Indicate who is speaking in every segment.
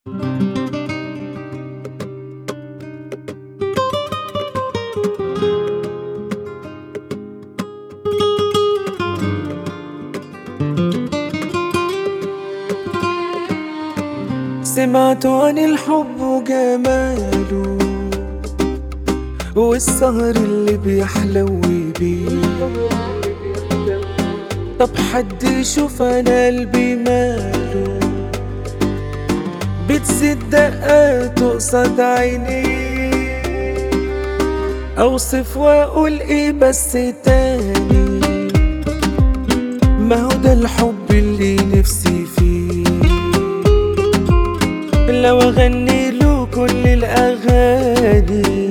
Speaker 1: سمعت عن الحب وجماله والسهر اللي بيحلو بيه طب حد يشوف انا قلبي ماله بتزيد دقاته قصاد عيني اوصف واقول ايه بس تاني ما هو ده الحب اللي نفسي فيه لو اغني له كل الاغاني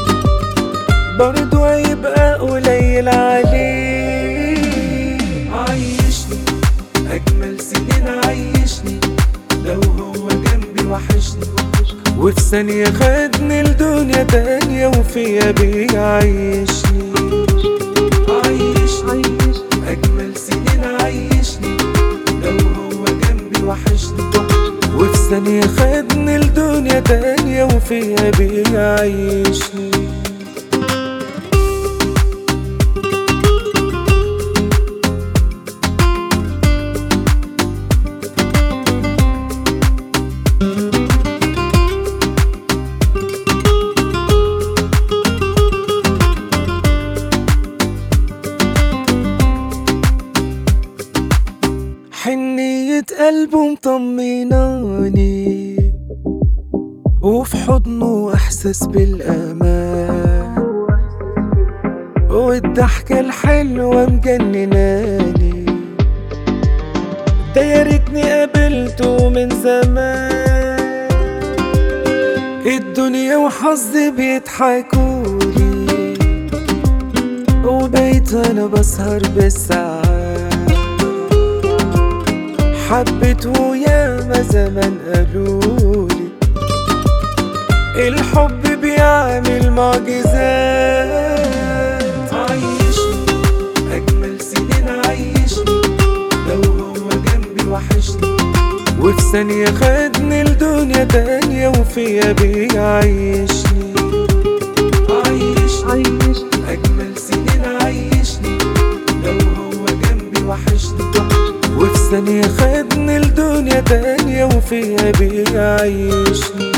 Speaker 1: برضو هيبقى قليل عليه عيشني اجمل سنين عيشني لو هو جنبي وحشني وفي ثانية خدني لدنيا تانية وفيها بيعيشني عيشني أجمل سنين عيشني لو هو جنبي وحشني وفي ثانية خدني لدنيا تانية وفيها بيعيشني حنية قلبه مطمناني وفي حضنه احساس بالامان والضحكة الحلوة مجنناني ده يا ريتني قابلته من زمان الدنيا وحظي بيضحكولي وبقيت انا بسهر بالساعات حبيته ياما زمان قالولي الحب بيعمل معجزات عيشني أجمل سنين عيشني لو هو جنبي وحشني وفي ثانية خدني لدنيا تانية وفيها بيعيشني عيشني أجمل سنين عيشني لو هو جنبي وحشني وفي ثانية خدني لدنيا تانية وفيها بيعيشني